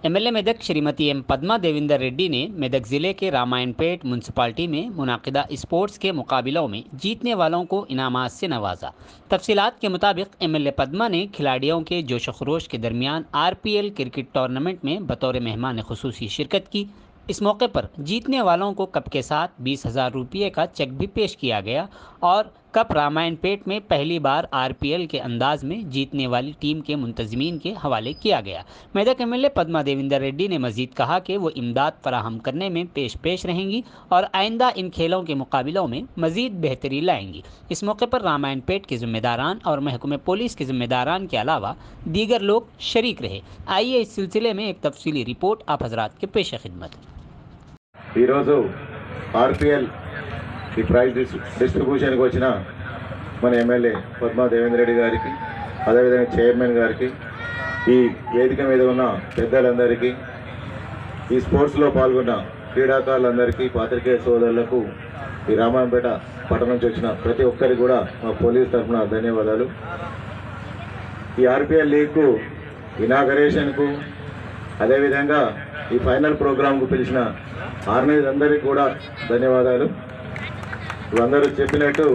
MLA Medak Shrimati M Padma Devender Reddy ने मेदक ज़िले के रामायणपेट म्यूनसिपाल्टी में मुनाकिदा स्पोर्ट्स के मुकाबलों में जीतने वालों को इनामात से नवाजा तफसीलात के मुताबिक एमएलए पद्मा ने खिलाड़ियों के जोश खरोश के दरमियान आरपीएल क्रिकेट टूर्नामेंट में बतौर मेहमान खसूसी शिरकत की इस मौके पर जीतने वालों को कप के साथ बीस हजार रुपये का चेक भी पेश किया गया और कप रामायणपेट में पहली बार आरपीएल के अंदाज में जीतने वाली टीम के मुंतजमीन के हवाले किया गया मेदक एम एल पद्मा देविंदर रेड्डी ने मजीद कहा कि वो इमदाद फराहम करने में पेश पेश रहेंगी और आइंदा इन खेलों के मुकाबलों में मजीद बेहतरी लाएंगी इस मौके पर रामायणपेट के जिम्मेदारान और महकमे पुलिस के जिम्मेदारान के अलावा दीगर लोग शरीक रहे आइए इस सिलसिले में एक तफसीली रिपोर्ट आप हजरात के पेश खिदमत ఈరోజు ఆర్పిఎల్ ఈ ప్రైజ్ డిస్ డిస్ట్రిబ్యూషన్కి వచ్చిన మన ఎమ్మెల్యే పద్మా దేవేంద్ర రెడ్డి గారికి అదేవిధంగా చైర్మన్ గారికి ఈ వేదిక మీద ఉన్న పెద్దలందరికీ ఈ స్పోర్ట్స్లో పాల్గొన్న క్రీడాకారులందరికీ పాత్రికేయ సోదరులకు ఈ రామాయంపేట పట్టణం నుంచి వచ్చిన ప్రతి ఒక్కరికి కూడా మా పోలీస్ తరఫున ధన్యవాదాలు ఈ ఆర్పిఎల్ లీగ్కు ఇనాగరేషన్కు అదేవిధంగా ఈ ఫైనల్ ప్రోగ్రాంకు పిలిచిన ఆర్గనైజ్ అందరికీ కూడా ధన్యవాదాలు అందరూ చెప్పినట్టు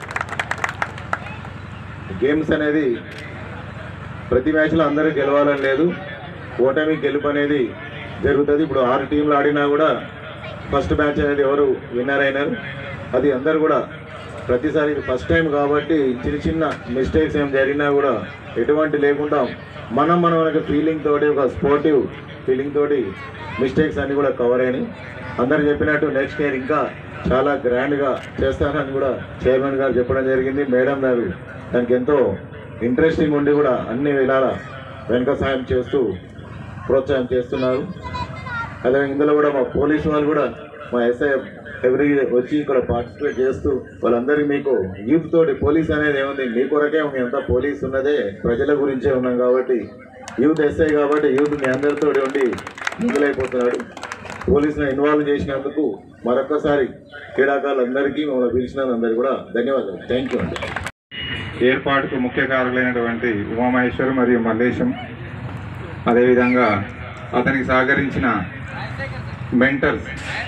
గేమ్స్ అనేది ప్రతి మ్యాచ్లో అందరూ గెలవాలని లేదు ఓటమి గెలుపు అనేది జరుగుతుంది ఇప్పుడు ఆరు టీంలు ఆడినా కూడా ఫస్ట్ మ్యాచ్ అనేది ఎవరు విన్నర్ అయినారు అది అందరు కూడా ప్రతిసారి ఫస్ట్ టైం కాబట్టి చిన్న చిన్న మిస్టేక్స్ ఏం జరిగినా కూడా ఎటువంటి లేకుండా మనం మనం ఒక ఫీలింగ్ తోటి ఒక స్పోర్టివ్ ఫీలింగ్ తోటి మిస్టేక్స్ అన్ని కూడా కవర్ అయినాయి అందరు చెప్పినట్టు నెక్స్ట్ ఇయర్ ఇంకా చాలా గ్రాండ్గా చేస్తానని కూడా చైర్మన్ గారు చెప్పడం జరిగింది మేడం గారు దానికి ఎంతో ఇంట్రెస్టింగ్ ఉండి కూడా అన్ని విధాల వెనుక సాయం చేస్తూ ప్రోత్సాహం చేస్తున్నారు అదే ఇందులో కూడా మా పోలీసు వాళ్ళు కూడా మా ఎస్ఐ ఎవ్రీ వచ్చి ఇక్కడ పార్టిసిపేట్ చేస్తూ వాళ్ళందరికీ మీకు యూత్ తోటి పోలీస్ అనేది ఏముంది మీ కొరకే మేమంతా పోలీస్ ఉన్నదే ప్రజల గురించే ఉన్నాం కాబట్టి యూత్ ఎస్ఐ కాబట్టి యూత్ మీ అందరితో ఉండి మిగిలైపోతున్నాడు పోలీసులను ఇన్వాల్వ్ చేసినందుకు మరొకసారి క్రీడాకారులందరికీ మమ్మల్ని పిలిచినందుకు కూడా ధన్యవాదాలు థ్యాంక్ యూ అండి ఏర్పాటుకు ముఖ్య కారకులైనటువంటి ఉమామహేశ్వర్ మరియు మల్లేశం అదేవిధంగా అతనికి సహకరించిన మెంటర్స్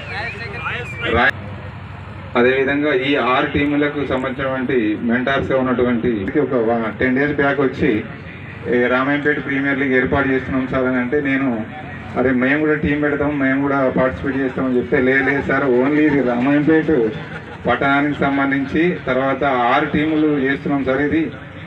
రాయ్ అదేవిధంగా ఈ ఆరు టీములకు సంబంధించినటువంటి మెంటార్స్గా ఉన్నటువంటి ఒక టెన్ డేస్ బ్యాక్ వచ్చి ఈ రామాయంపేట ప్రీమియర్ లీగ్ ఏర్పాటు చేస్తున్నాం సార్ అని అంటే నేను అరే మేము కూడా టీం పెడతాం మేము కూడా పార్టిసిపేట్ చేస్తామని చెప్తే లేదు లేదు సార్ ఓన్లీ ఇది రామాయంపేట పట్టణానికి సంబంధించి తర్వాత ఆరు టీములు చేస్తున్నాం సార్ ఇది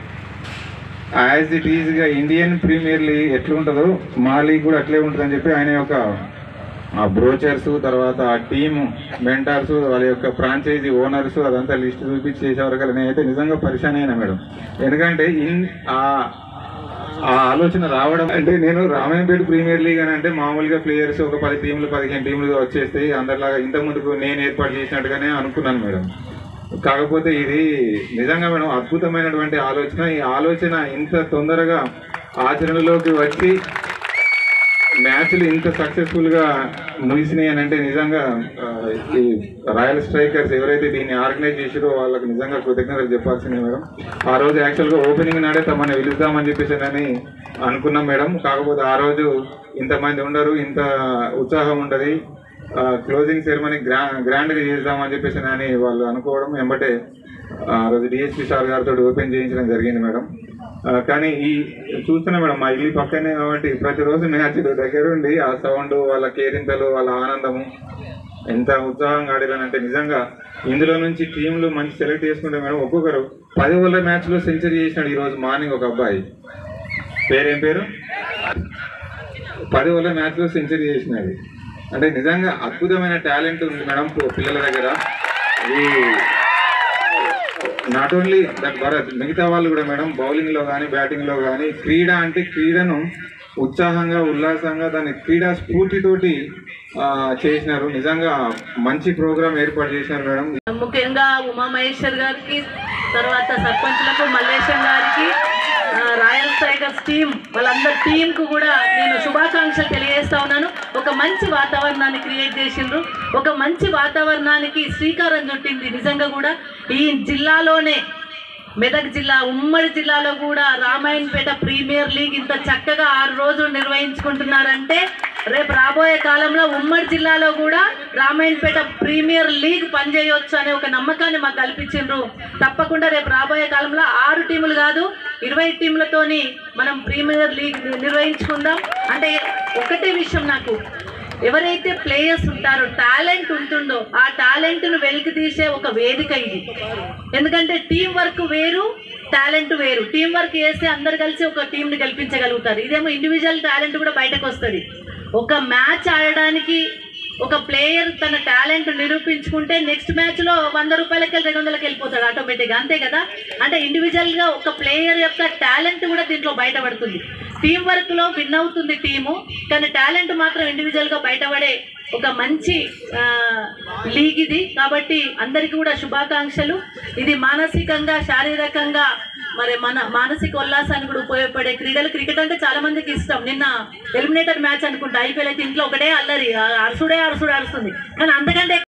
యాజ్ ఇట్ ఈజ్గా ఇండియన్ ప్రీమియర్ లీగ్ ఎట్లుంటుందో మా లీగ్ కూడా అట్లే ఉంటుందని చెప్పి ఆయన యొక్క ఆ బ్రోచర్స్ తర్వాత ఆ టీమ్ మెంటార్స్ వాళ్ళ యొక్క ఫ్రాంచైజీ ఓనర్స్ అదంతా లిస్ట్ చూపించి చేసేవరకు నేనైతే నిజంగా పరిశాన్ అయినా మేడం ఎందుకంటే ఇన్ ఆ ఆ ఆలోచన రావడం అంటే నేను రామాయంపేట ప్రీమియర్ లీగ్ అని అంటే మామూలుగా ప్లేయర్స్ ఒక పది టీంలు పదిహేను టీంలు వచ్చేస్తాయి అందరిలాగా ఇంత ముందుకు నేను ఏర్పాటు చేసినట్టుగానే అనుకున్నాను మేడం కాకపోతే ఇది నిజంగా మేడం అద్భుతమైనటువంటి ఆలోచన ఈ ఆలోచన ఇంత తొందరగా ఆచరణలోకి వచ్చి మ్యాచ్లు ఇంత సక్సెస్ఫుల్ గా ముగిసినాయి అని అంటే నిజంగా ఆ, ఈ రాయల్ స్ట్రైకర్స్ ఎవరైతే దీన్ని ఆర్గనైజ్ చేసారో వాళ్ళకి నిజంగా కృతజ్ఞతలు చెప్పాల్సిందే మేడం ఆ రోజు యాక్చువల్ గా ఓపెనింగ్ నాడే తమని పిలుద్దామని చెప్పేసి అని అనుకున్నాం మేడం కాకపోతే ఆ రోజు ఇంతమంది ఉండరు ఇంత ఉత్సాహం ఉండదు క్లోజింగ్ సెరమనీ గ్రా గ్రాండ్ గా చేద్దామని చెప్పేసి అని వాళ్ళు అనుకోవడం వెంబటే ఆ రోజు డిఎస్పీ సార్ గారితో ఓపెన్ చేయించడం జరిగింది మేడం ఆ, కానీ ఈ చూస్తున్నా మేడం మా ఇల్లు పక్కనే కాబట్టి ప్రతిరోజు మ్యాచ్ దగ్గరుండి ఆ సౌండ్ వాళ్ళ కేరింతలు వాళ్ళ ఆనందము ఎంత ఉత్సాహంగా ఆడారంటే నిజంగా ఇందులో నుంచి టీంలు మంచి సెలెక్ట్ చేసుకుంటే మేడం ఒక్కొక్కరు పది ఓవర్ల మ్యాచ్లో సెంచరీ చేసినాడు ఈరోజు మార్నింగ్ ఒక అబ్బాయి పేరేం పేరు పది ఓవర్ల మ్యాచ్లో సెంచరీ చేసినాడు అంటే నిజంగా అద్భుతమైన టాలెంట్ ఉంది మేడం పిల్లల దగ్గర ఈ నాట్ ఓన్లీ దట్ భరత్ మిగతా వాళ్ళు కూడా మేడం బౌలింగ్ లో కానీ బ్యాటింగ్ లో కానీ క్రీడ అంటే క్రీడను ఉత్సాహంగా ఉల్లాసంగా దాని క్రీడా స్ఫూర్తితోటి ఆ, చేసినారు నిజంగా మంచి ప్రోగ్రామ్ ఏర్పాటు చేసినారు మేడం ముఖ్యంగా ఉమామహేశ్వర్ గారికి తర్వాత సర్పంచ్లకు మల్లేశం గారికి ఆ, రాయల్ టైగర్స్ టీం వాళ్ళందరి టీంకు కూడా నేను శుభాకాంక్షలు తెలియజేస్తా ఉన్నాను ఒక మంచి వాతావరణాన్ని క్రియేట్ చేసిండ్రు ఒక మంచి వాతావరణానికి శ్రీకారం చుట్టింది నిజంగా కూడా ఈ జిల్లాలోనే మెదక్ జిల్లా ఉమ్మడి జిల్లాలో కూడా రామాయణపేట ప్రీమియర్ లీగ్ ఇంత చక్కగా ఆరు రోజులు నిర్వహించుకుంటున్నారంటే రేపు రాబోయే కాలంలో ఉమ్మడి జిల్లాలో కూడా రామాయణపేట ప్రీమియర్ లీగ్ పనిచేయొచ్చు అనే ఒక నమ్మకాన్ని మాకు కల్పించిండ్రు తప్పకుండా రేపు రాబోయే కాలంలో ఆరు టీములు కాదు ఇరవై టీములతోని మనం ప్రీమియర్ లీగ్ నిర్వహించుకుందాం అంటే ఒకటే విషయం నాకు ఎవరైతే ప్లేయర్స్ ఉంటారో టాలెంట్ ఉంటుందో ఆ టాలెంట్ను వెలికి తీసే ఒక వేదిక ఇది ఎందుకంటే టీం వర్క్ వేరు టాలెంట్ వేరు టీం వర్క్ చేస్తే అందరు కలిసి ఒక టీంని గెలిపించగలుగుతారు ఇదేమో ఇండివిజువల్ టాలెంట్ కూడా బయటకు వస్తుంది ఒక మ్యాచ్ ఆడడానికి ఒక ప్లేయర్ తన టాలెంట్ నిరూపించుకుంటే నెక్స్ట్ మ్యాచ్లో వంద రూపాయలకి రెండు వందలకి వెళ్ళిపోతాడు ఆటోమేటిక్గా అంతే కదా అంటే ఇండివిజువల్గా ఒక ప్లేయర్ యొక్క టాలెంట్ కూడా దీంట్లో బయటపడుతుంది టీం వర్క్లో విన్ అవుతుంది టీము కానీ టాలెంట్ మాత్రం ఇండివిజువల్గా బయటపడే ఒక మంచి ఆ, లీగ్ ఇది కాబట్టి అందరికీ కూడా శుభాకాంక్షలు ఇది మానసికంగా శారీరకంగా మరి మన మానసిక ఉల్లాసానికి కూడా ఉపయోగపడే క్రీడలు క్రికెట్ అంటే చాలా మందికి ఇష్టం నిన్న ఎలిమినేటర్ మ్యాచ్ అనుకుంటా ఐపీఎల్ అయితే ఇంట్లో ఒకటే అల్లరి ఆ అరుసుడే అరుసుడే అరుస్తుంది కానీ అంతకంటే